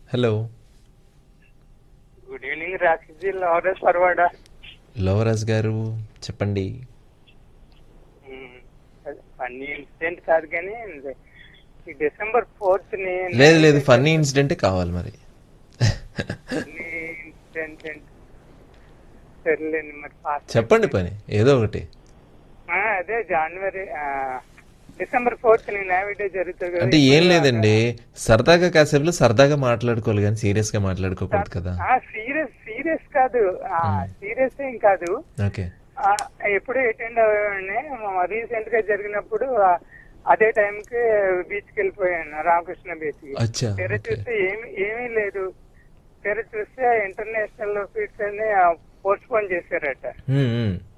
Hello good evening రాక్షసి Lawrence Parvada Lovaraj గారు చెప్పండి ఫన్నీ ఇన్సిడెంట్ కాదు కానీ ఈ డిసెంబర్ ఫోర్త్ ని లేదు లేదు ఫన్నీ ఇన్సిడెంటే కావాలి మరి ఇన్సిడెంట్ సర్లేండి మరి fast చెప్పండి పని ఏదో ఒకటి ఆ, అదే జనవరి డిసెంబర్ ఫోర్త్ ని నేవీ డే జరుగుతుంది కదా అంటే ఏం లేదండి సరదాగా కాసేపులో సరదాగా మాట్లాడుకోవాలి కానీ సీరియస్ గా మాట్లాడుకోకూడదు కదా సీరియస్ సీరియస్ కాదు సీరియస్ ఏం కాదు ఓకే ఆ, ఎప్పుడు అటెండ్ అవ్వండి రీసెంట్ గా జరిగినప్పుడు ఆ, అదే టైం కి బీచ్ కి వెళ్ళిపోయాను రామకృష్ణ బీచ్ కి అచ్చా తెర ఓకే చూస్తే ఏమి ఏమీ లేదు తెర చూస్తే ఇంటర్నేషనల్ ఫీట్స్ అన్ని పోస్ట్ పోన్ చేశారట ఉమ్, ఉమ్.